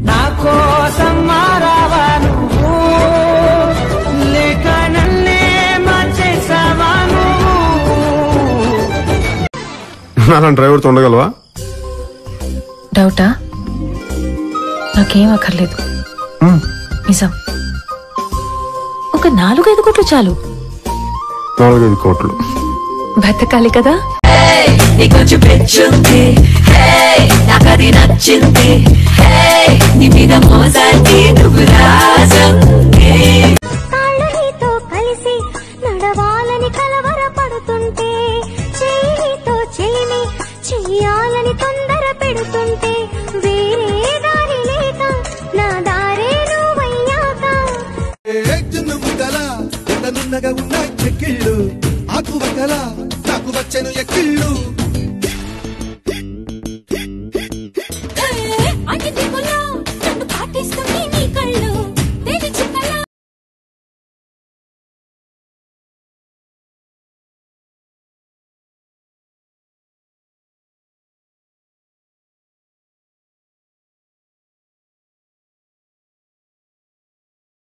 నా కోసం మారావా నువ్వు లేక నన్నే మార్చేసావా నువ్వు నాలాంటి డ్రైవర్తో ఉండగలవా డౌటా నాకేం అక్కర్లేదు నిజం ఒక నాలుగైదు కోట్లు చాలు నాలుగైదు కోట్లు బతకాలి కదా నీకొంచెం పెంచుంది హే నాకది నచ్చింది హే